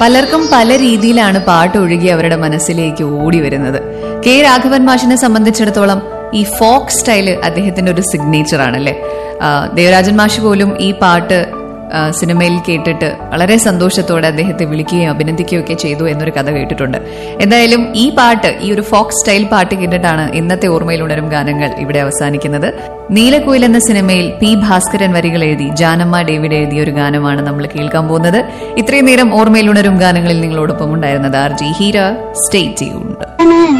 പലർക്കും പല രീതിയിലാണ് പാട്ട് ഒഴുകി അവരുടെ മനസ്സിലേക്ക് ഓടി വരുന്നത് കെ രാഘവൻ മാഷിനെ സംബന്ധിച്ചിടത്തോളം ഈ ഫോക്ക് സ്റ്റൈല് അദ്ദേഹത്തിന്റെ ഒരു സിഗ്നേച്ചർ ആണല്ലേ ആ, ദേവരാജൻ മാഷ് പോലും ഈ പാട്ട് ആ, സിനിമയിൽ കേട്ടിട്ട് വളരെ സന്തോഷത്തോടെ അദ്ദേഹത്തെ വിളിക്കുകയും അഭിനന്ദിക്കുകയും ഒക്കെ ചെയ്തു എന്നൊരു കഥ കേട്ടിട്ടുണ്ട് എന്തായാലും ഈ പാട്ട് ഈ ഒരു ഫോക്ക് സ്റ്റൈൽ പാട്ട് കേട്ടിട്ടാണ് ഇന്നത്തെ ഓർമ്മയിൽ ഉണരും ഗാനങ്ങൾ ഇവിടെ അവസാനിക്കുന്നത് നീലക്കുയിൽ എന്ന സിനിമയിൽ പി ഭാസ്കരൻ വരികൾ എഴുതി ജാനമ്മ ഡേവിഡ് എഴുതിയ ഒരു ഗാനമാണ് നമ്മൾ കേൾക്കാൻ പോകുന്നത് ഇത്രയും നേരം ഓർമ്മയിൽ ഉണരും ഗാനങ്ങളിൽ നിങ്ങളോടൊപ്പം ഉണ്ടായിരുന്നത് R G Heera stay tuned